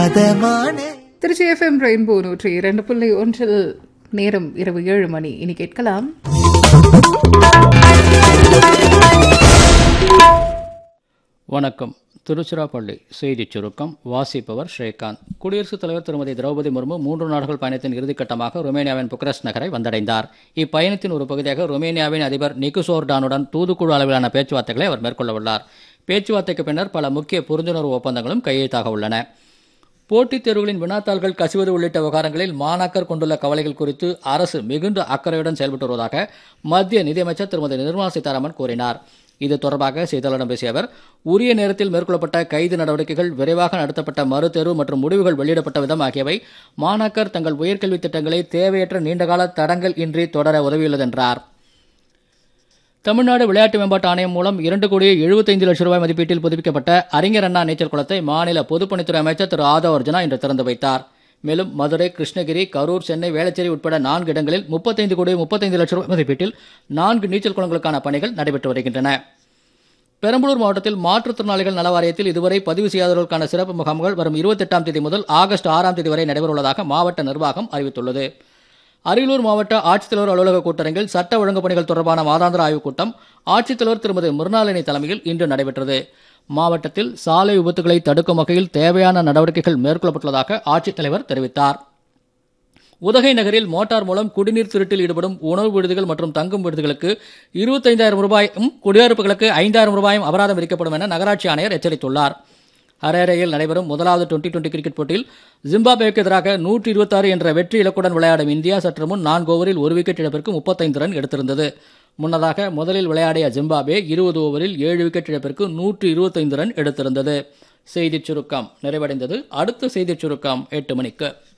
அதமானே Trichy FM rainbow நூற்றி இரண்டு புள்ளி ஒன்றில் நேரம் இரவு ஏழு மணி இனி கேட்கலாம் வணக்கம் திருச்சிராப்பள்ளி செய்திச் சுருக்கம் வாசிப்பவர் ஸ்ரீகாந்த் குடியரசுத் தலைவர் திருமதி திரௌபதி முர்மு மூன்று நாடுகள் பயணத்தின் இறுதிக்கட்டமாக ருமேனியாவின் புக்கரஸ்ட் நகரை வந்தடைந்தார் இப்பயணத்தின் ஒரு பகுதியாக ருமேனியாவின் அதிபர் நிக்குசோர்டானுடன் தூதுக்குழு அளவிலான பேச்சுவார்த்தைகளை அவர் மேற்கொள்ளவுள்ளார் பேச்சுவார்த்தைக்கு பின்னர் பல முக்கிய புரிந்துணர்வு ஒப்பந்தங்களும் கையெழுத்தாக உள்ளன போட்டித் தேர்வுகளின் வினாத்தாள்கள் கசிவது உள்ளிட்ட விவகாரங்களில் மாணாக்கர் கொண்டுள்ள கவலைகள் குறித்து அரசு மிகுந்த அக்கறையுடன் செயல்பட்டு வருவதாக மத்திய நிதியமைச்சர் திருமதி நிர்மலா சீதாராமன் கூறினார் இது தொடர்பாக செய்தியாளர்களிடம் பேசிய அவர் உரிய நேரத்தில் மேற்கொள்ளப்பட்ட கைது நடவடிக்கைகள் விரைவாக நடத்தப்பட்ட மறுதேர்வு மற்றும் முடிவுகள் வெளியிடப்பட்ட விதம் ஆகியவை மாணாக்கர் தங்கள் உயர்கல்வி திட்டங்களை தேவையற்ற நீண்டகால தடங்கள் இன்றி தொடர உதவியுள்ளது என்றார் தமிழ்நாடு விளையாட்டு மேம்பாட்டு ஆணையம் மூலம் இரண்டு கோடியே எழுபத்தைந்து லட்சம் ரூபாய் மதிப்பீட்டில் புதுப்பிக்கப்பட்ட அறிஞர் அண்ணா நீச்சல் குளத்தை மாநில பொதுப்பணித்துறை அமைச்சர் திரு ஆதவ் அர்ஜுனா இன்று திறந்து வைத்தார் மேலும் மதுரை கிருஷ்ணகிரி கரூர் சென்னை வேளச்சேரி உட்பட நான்கு இடங்களில் முப்பத்தைந்து கோடி முப்பத்தைந்து லட்சம் ரூபாய் மதிப்பீட்டில் நான்கு நீச்சல் குளங்களுக்கான பணிகள் நடைபெற்று வருகின்றன பெரம்பலூர் மாவட்டத்தில் மாற்றுத்திறனாளிகள் நல வாரியத்தில் இதுவரை பதிவு செய்யாதவர்களுக்கான சிறப்பு முகாம்கள் வரும் இருபத்தெட்டாம் தேதி முதல் ஆகஸ்ட் ஆறாம் தேதி வரை நடைபெறவுள்ளதாக மாவட்ட நிர்வாகம் அறிவித்துள்ளது அரியலூர் மாவட்ட ஆட்சித்தலைவர் அலுவலக கூட்டரங்கில் சட்ட ஒழுங்கு பணிகள் தொடர்பான மாதாந்திர ஆய்வுக் கூட்டம் ஆட்சித்தலைவர் திருமதி மிருணாளினி தலைமையில் இன்று நடைபெற்றது மாவட்டத்தில் சாலை விபத்துகளை தடுக்கும் வகையில் தேவையான நடவடிக்கைகள் மேற்கொள்ளப்பட்டுள்ளதாக ஆட்சித்தலைவர் தெரிவித்தார் உதகை நகரில் மோட்டார் மூலம் குடிநீர் திருட்டில் ஈடுபடும் உணவு விடுதிகள் மற்றும் தங்கும் விடுதிகளுக்கு இருபத்தைந்தாயிரம் ரூபாயும் குடியிருப்புகளுக்கு ஐந்தாயிரம் ரூபாயும் அபராதம் விதிக்கப்படும் என நகராட்சி ஆணையர் எச்சரித்துள்ளார் ஹரேரையில் நடைபெறும் முதலாவது டுவெண்டி டுவெண்டி கிரிக்கெட் போட்டியில் ஜிம்பாப்வேக்கு எதிராக நூற்றி இருபத்தாறு என்ற வெற்றி இலக்குடன் விளையாடும் இந்தியா சற்று முன் நான்கு ஓவரில் ஒரு விக்கெட் இழப்பிற்கு முப்பத்தைந்து ரன் எடுத்திருந்தது முன்னதாக முதலில் விளையாடிய ஜிம்பாப்வே இருபது ஓவரில் ஏழு விக்கெட் இழப்பிற்கு நூற்று இருபத்தைந்து ரன் எடுத்திருந்தது செய்திச் சுருக்கம் நிறைவடைந்தது அடுத்த செய்திச் சுருக்கம் எட்டு மணிக்கு